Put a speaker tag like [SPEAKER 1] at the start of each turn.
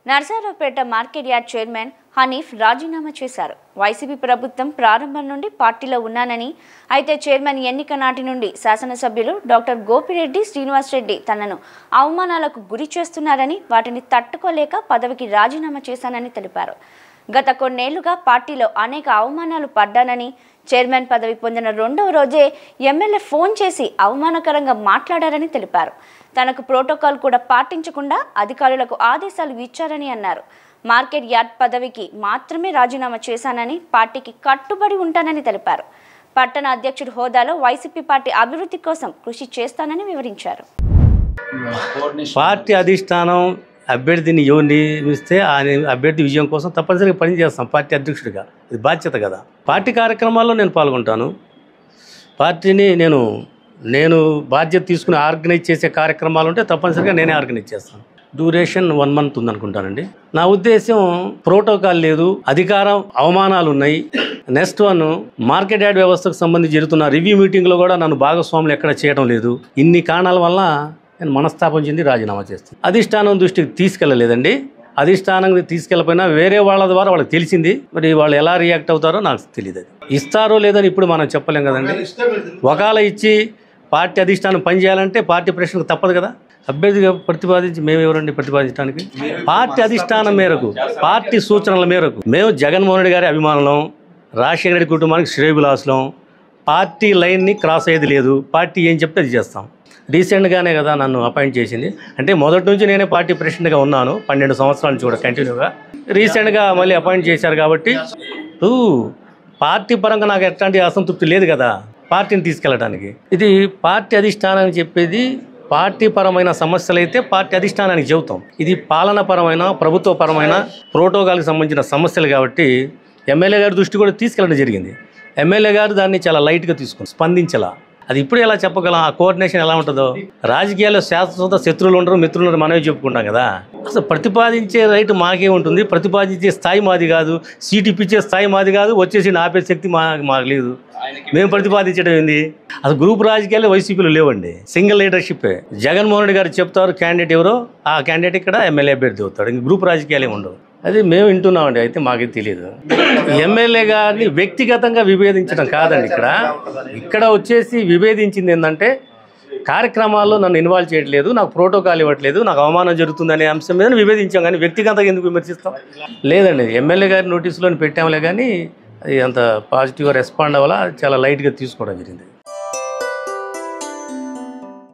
[SPEAKER 1] Narasaraopet market yard chairman Hanif రాజీనామా చేశారు YCP ప్రభుత్వం ప్రారంభం నుండి పార్టీలో ఉన్నానని అయితే చైర్మన్ ఎన్నిక నాటి నుండి శాసనసభ్యులు డాక్టర్ గోపిరెడ్డి శ్రీనివాసరెడ్డి తనను అవమానాలకు గురి చేస్తున్నారని వాటిని తట్టుకోలేక పదవికి రాజీనామా చేశానని తెలిపారు గత కొన్నేళ్లుగా పార్టీలో అనేక అవమానాలు పడ్డానని చైర్మన్ పదవి పొందిన రెండవ రోజే ఎమ్మెల్యే ఫోన్ చేసి అవమానకరంగా మాట్లాడారని తెలిపారు తనకు ప్రోటోకాల్ కూడా పాటించకుండా అధికారులకు ఆదేశాలు ఇచ్చారని అన్నారు మార్కెట్ యార్డ్ పదవికి మాత్రమే రాజీనామా చేశానని పార్టీకి కట్టుబడి ఉంటానని తెలిపారు పట్టణ అధ్యక్షుడి హోదాలో వైసీపీ పార్టీ అభివృద్ధి కోసం కృషి చేస్తానని వివరించారు
[SPEAKER 2] పార్టీ అధిష్టానం అభ్యర్థిని ఎవరిని నియమిస్తే ఆ అభ్యర్థి విజయం కోసం తప్పనిసరిగా పనిచేస్తాం పార్టీ అధ్యక్షుడిగా ఇది బాధ్యత కదా పార్టీ కార్యక్రమాల్లో నేను పాల్గొంటాను పార్టీని నేను నేను బాధ్యత తీసుకుని ఆర్గనైజ్ చేసే కార్యక్రమాలు ఉంటే తప్పనిసరిగా నేనే ఆర్గనైజ్ చేస్తాను డ్యూరేషన్ వన్ మంత్ ఉందనుకుంటానండి నా ఉద్దేశం ప్రోటోకాల్ లేదు అధికారం అవమానాలు ఉన్నాయి నెక్స్ట్ వన్ మార్కెట్ యార్డ్ వ్యవస్థకు సంబంధించి జరుగుతున్న రివ్యూ మీటింగ్లో కూడా నన్ను భాగస్వాములు ఎక్కడ చేయడం లేదు ఇన్ని కారణాల వల్ల నేను మనస్తాపం చెంది రాజీనామా చేస్తాను అధిష్టానం దృష్టికి తీసుకెళ్ళలేదండి అధిష్టానం తీసుకెళ్ళకపోయినా వేరే వాళ్ళ ద్వారా వాళ్ళకి తెలిసింది మరి వాళ్ళు ఎలా రియాక్ట్ అవుతారో నాకు తెలియదు అది ఇస్తారో లేదని ఇప్పుడు మనం చెప్పలేం కదండి ఒకవేళ ఇచ్చి పార్టీ అధిష్టానం పనిచేయాలంటే పార్టీ ప్రెషర్కి తప్పదు కదా అభ్యర్థిగా ప్రతిపాదించి మేము ఎవరండి ప్రతిపాదించడానికి పార్టీ అధిష్టానం మేరకు పార్టీ సూచనల మేరకు మేము జగన్మోహన్ రెడ్డి గారి అభిమానులం రాజశేఖర రెడ్డి కుటుంబానికి శ్రేయబులాసులం పార్టీ లైన్ని క్రాస్ అయ్యేది లేదు పార్టీ ఏం చెప్తే అది చేస్తాం రీసెంట్గానే కదా నన్ను అపాయింట్ చేసింది అంటే మొదటి నుంచి నేనే పార్టీ ప్రెసిడెంట్గా ఉన్నాను పన్నెండు సంవత్సరాల నుంచి కూడా కంటిన్యూగా రీసెంట్గా మళ్ళీ అపాయింట్ చేశారు కాబట్టి ఊ, పార్టీ పరంగా నాకు ఎట్లాంటి అసంతృప్తి లేదు కదా పార్టీని తీసుకెళ్ళడానికి ఇది పార్టీ అధిష్టానానికి చెప్పేది పార్టీ పరమైన సమస్యలు అయితే పార్టీ అధిష్టానానికి చెబుతాం ఇది పాలనపరమైన ప్రభుత్వపరమైన ప్రోటోకాల్కి సంబంధించిన సమస్యలు కాబట్టి ఎమ్మెల్యే గారి దృష్టి కూడా తీసుకెళ్ళడం జరిగింది ఎమ్మెల్యే గారు దాన్ని చాలా లైట్గా తీసుకుని స్పందించలా అది ఇప్పుడు ఎలా చెప్పగలం ఆ కోఆర్డినేషన్ ఎలా ఉంటుందో రాజకీయాల్లో శాశ్వత శత్రువులు ఉండరు మిత్రులు ఉండరు మనమే చెప్పుకుంటాం కదా అసలు ప్రతిపాదించే రైట్ మాకే ఉంటుంది ప్రతిపాదించే స్థాయి మాది కాదు సీట్ ఇప్పించే స్థాయి మాది కాదు వచ్చేసి ఆపే శక్తి మా మాకు లేదు మేము ప్రతిపాదించడం ఏంది అసలు గ్రూప్ రాజకీయాలు వైసీపీలో లేవండి సింగిల్ లీడర్షిప్ జగన్మోహన్ రెడ్డి గారు చెప్తారు క్యాండిడేట్ ఎవరో ఆ క్యాండిడేట్ ఇక్కడ ఎమ్మెల్యే అభ్యర్థి అవుతాడు ఇంక గ్రూప్ రాజకీయాలు ఏమి ఉండవు అది మేము వింటున్నామండి అయితే మాకేం తెలియదు ఎమ్మెల్యే గారిని వ్యక్తిగతంగా విభేదించడం కాదండి ఇక్కడ ఇక్కడ వచ్చేసి విభేదించింది ఏంటంటే కార్యక్రమాల్లో నన్ను ఇన్వాల్వ్ చేయట్లేదు నాకు ప్రోటోకాల్ ఇవ్వట్లేదు నాకు అవమానం జరుగుతుందనే అంశం మీద విభేదించాం కానీ వ్యక్తిగతంగా ఎందుకు విమర్శిస్తాం లేదండి ఎమ్మెల్యే గారి నోటీసులో పెట్టాంలే కానీ అది అంత పాజిటివ్గా రెస్పాండ్ అవ్వాలా చాలా లైట్గా తీసుకోవడం జరిగింది